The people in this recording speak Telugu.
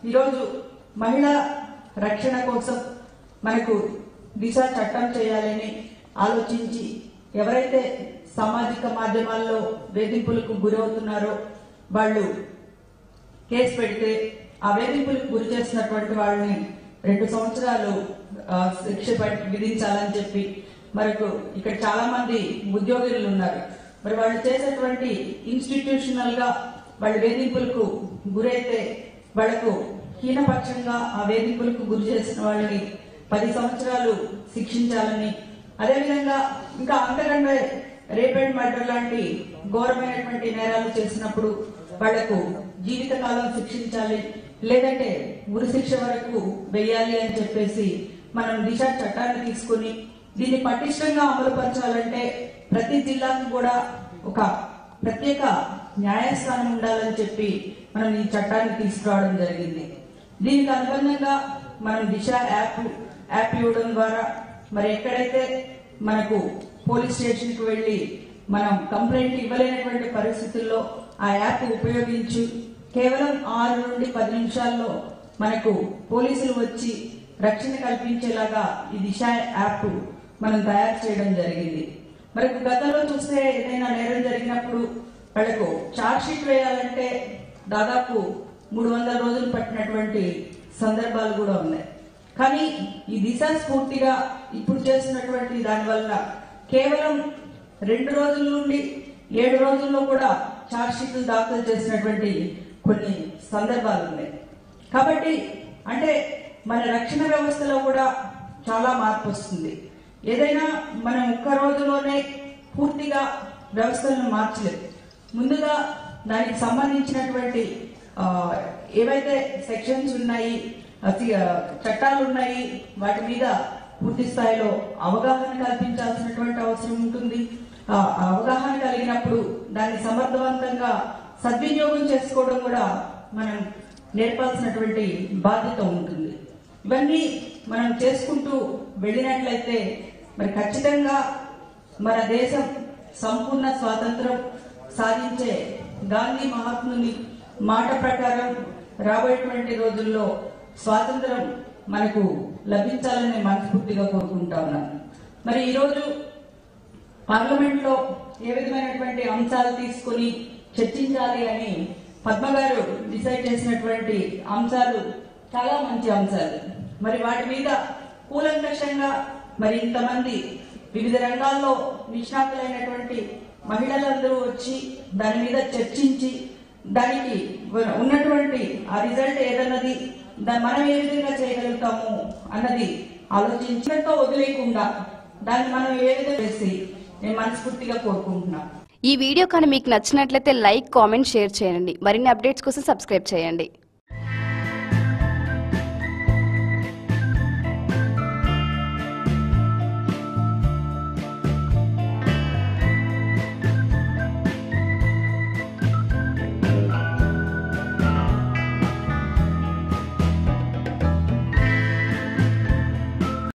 ఈరోజు మహిళా రక్షణ కోసం మనకు దిశ చట్టం చేయాలని ఆలోచించి ఎవరైతే సామాజిక మాధ్యమాల్లో వేధింపులకు గురవుతున్నారో వాళ్ళు కేసు పెడితే ఆ వేధింపులకు గురి చేసినటువంటి వాళ్ళని రెండు సంవత్సరాలు ఆ, శిక్ష పడి- విధించాలని చెప్పి మనకు ఇక్కడ చాలా మంది ఉద్యోగులు ఉన్నారు మరి వాళ్ళు చేసేటువంటి ఇన్స్టిట్యూషనల్ గా వాళ్ళు వేధింపులకు గురైతే వాళ్లకు హీనపక్షంగా ఆ వేధింపులకు గురి చేసిన వాళ్ళని పది సంవత్సరాలు శిక్షించాలని అదేవిధంగా ఇంకా అంతకంటే రేప్ అండ్ మర్డర్ లాంటి ఘోరమైనటువంటి నేరాలు చేసినప్పుడు వాళ్లకు జీవితకాలం శిక్షించాలి లేదంటే ఉరి శిక్ష వరకు వెయ్యాలి అని చెప్పేసి మనం దిశ చట్టాన్ని తీసుకుని దీన్ని పటిష్టంగా అమలుపరచాలంటే ప్రతి జిల్లాకు కూడా ఒక ప్రత్యేక న్యాయస్థానం ఉండాలని చెప్పి మనం ఈ చట్టాన్ని తీసుకురావడం జరిగింది దీనికి అనుబంధంగా మనం దిశ యాప్ యాప్ ఇవ్వడం ద్వారా మరి ఎక్కడైతే మనకు పోలీస్ స్టేషన్ కు వెళ్లి మనం కంప్లైంట్ ఇవ్వలేనటువంటి పరిస్థితుల్లో ఆ యాప్ ఉపయోగించి కేవలం ఆరు నుండి పది నిమిషాల్లో మనకు పోలీసులు వచ్చి రక్షణ కల్పించేలాగా ఈ దిశ యాప్ మనం తయారు చేయడం జరిగింది మరి గతంలో చూస్తే ఏదైనా నేరం జరిగినప్పుడు వాళ్ళకు చార్జ్ షీట్ వేయాలంటే దాదాపు మూడు వందల రోజులు పట్టినటువంటి సందర్భాలు కూడా ఉన్నాయి కానీ ఈ దిశ స్ఫూర్తిగా ఇప్పుడు చేసినటువంటి దానివల్ల కేవలం రెండు రోజుల నుండి ఏడు రోజుల్లో కూడా ఛార్జ్ షీట్లు దాఖలు చేసినటువంటి కొన్ని సందర్భాలు ఉన్నాయి కాబట్టి అంటే మన రక్షణ వ్యవస్థలో కూడా చాలా మార్పు వస్తుంది ఏదైనా మనం ఒక్క రోజులోనే పూర్తిగా వ్యవస్థలను మార్చలేదు ముందుగా దానికి సంబంధించినటువంటి ఆ, ఏవైతే సెక్షన్స్ ఉన్నాయి అతి, ఆ, చట్టాలు ఉన్నాయి వాటి మీద పూర్తి స్థాయిలో అవగాహన కల్పించాల్సినటువంటి అవసరం ఉంటుంది ఆ ఆ అవగాహన కలిగినప్పుడు దాన్ని సమర్థవంతంగా సద్వినియోగం చేసుకోవడం కూడా మనం నేర్పాల్సినటువంటి బాధ్యత ఉంటుంది ఇవన్నీ మనం చేసుకుంటూ వెళ్ళినట్లయితే మరి ఖచ్చితంగా మన దేశం సంపూర్ణ స్వాతంత్రం సాధించే గాంధీ మహాత్ముని మాట ప్రకారం రాబోయేటువంటి రోజుల్లో స్వాతంత్రం మనకు లభించాలని మనస్ఫూర్తిగా కోరుకుంటా ఉన్నాను మరి ఈరోజు పార్లమెంట్ లో ఏ విధమైనటువంటి అంశాలు తీసుకుని చర్చించాలి అని పద్మ గారు డిసైడ్ చేసినటువంటి అంశాలు చాలా మంచి అంశాలు మరి వాటి మీద కూలంకషంగా మరి ఇంతమంది వివిధ రంగాల్లో నిష్ణాతులైనటువంటి మహిళలందరూ వచ్చి దాని మీద చర్చించి దానికి ఉన్నటువంటి ఆ రిజల్ట్ ఏదన్నది దాన్ని మనం ఏ విధంగా చేయగలుగుతాము అన్నది ఆలోచించినట్టు వదిలేయకుండా దాన్ని మనం ఏ విధంగా చేసి నేను మనస్ఫూర్తిగా కోరుకుంటున్నాను ఈ వీడియో కానీ మీకు నచ్చినట్లయితే లైక్ కామెంట్ షేర్ చేయండి మరిన్ని అప్డేట్స్ కోసం సబ్స్క్రైబ్ చేయండి